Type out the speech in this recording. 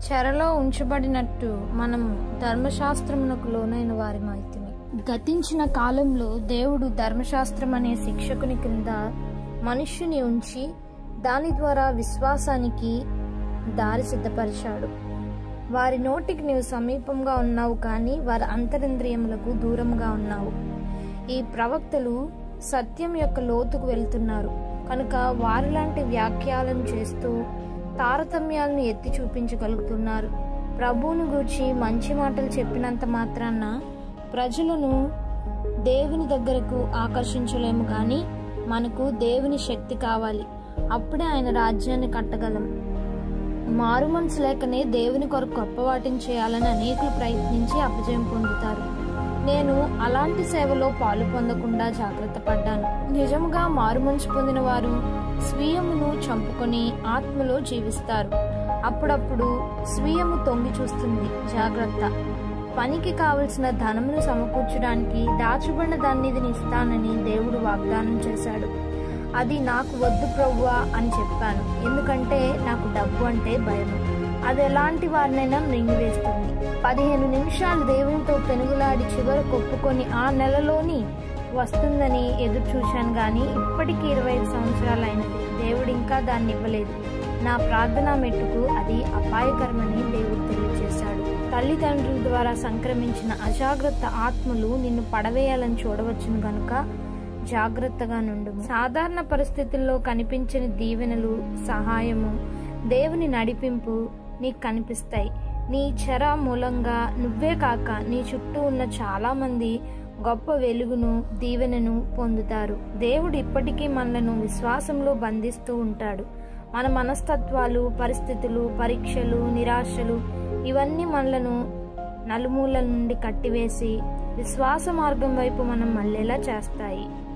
చెరలో ఉంచబడినట్టు మనము ధర్మశాస్త్రమునకు లోనైన వారిమైతిమి గతించిన కాలంలో దేవుడు ధర్మశాస్త్రం అనే శిక్షకుని క్రింద మనుష్యుని ఉంచి దాని ద్వారా విశ్వాసానికి దారి సిద్ధపరిచాడు వారి నోటికి నీవు సమీపంగా ఉన్నావు కానీ వారి అంతరింద్రియములకు దూరంగా ఉన్నావు ఈ ప్రవక్తలు సత్యం యొక్క లోతుకు వెళ్తున్నారు కనుక వారిలాంటి వ్యాఖ్యాలను చేస్తూ తారతమ్యాలను ఎత్తి చూపించగలుగుతున్నారు ప్రభువును గూర్చి మంచి మాటలు చెప్పినంత మాత్రాన ప్రజలను దేవుని దగ్గరకు ఆకర్షించలేము కానీ మనకు దేవుని శక్తి కావాలి అప్పుడే ఆయన రాజ్యాన్ని కట్టగలం మారు మనసు లేకనే దేవుని కొరకు గొప్ప వాటిని చేయాలని అనేకులు ప్రయత్నించి అపజయం పొందుతారు నేను అలాంటి సేవలో పాలు పొందకుండా జాగ్రత్త పడ్డాను నిజముగా మారు మనసు పొందిన వారు స్వీయమును చంపుకొని ఆత్మలో జీవిస్తారు అప్పుడప్పుడు స్వీయము తొంగి చూస్తుంది జాగ్రత్త పనికి కావలసిన ధనమును సమకూర్చడానికి దాచబడిన దాన్ని ఇది ఇస్తానని దేవుడు వాగ్దానం చేశాడు అది నాకు వద్దు ప్రవ్వా అని చెప్పాను ఎందుకంటే నాకు డబ్బు అంటే భయం అది ఎలాంటి వారినైనా మింగివేస్తుంది పదిహేను నిమిషాలు దేవునితో పెనుగులాడి చివర కొప్పుకొని ఆ నెలలోని వస్తుందని ఎదురు చూశాను కానీ ఇప్పటికీ ఇరవై ఐదు సంవత్సరాలు అయినది దేవుడు ఇంకా దాన్ని ఇవ్వలేదు నా ప్రార్థనా మెట్టుకు అది అపాయకరమని దేవుడు తెలియజేశాడు తల్లిదండ్రుల ద్వారా సంక్రమించిన అజాగ్రత్త ఆత్మలు నిన్ను పడవేయాలని చూడవచ్చును గనుక జాగ్రత్తగా నుండు సాధారణ పరిస్థితుల్లో కనిపించని దీవెనలు సహాయము దేవుని నడిపింపు నీకు కనిపిస్తాయి నీ చెర మూలంగా నువ్వే కాక నీ చుట్టూ ఉన్న చాలా మంది గొప్ప వెలుగును దీవెనను పొందుతారు దేవుడు ఇప్పటికీ మనలను విశ్వాసంలో బంధిస్తూ ఉంటాడు మన మనస్తత్వాలు పరిస్థితులు పరీక్షలు నిరాశలు ఇవన్నీ మనలను నలుమూలల నుండి కట్టివేసి విశ్వాస మార్గం వైపు మనం మళ్ళేలా చేస్తాయి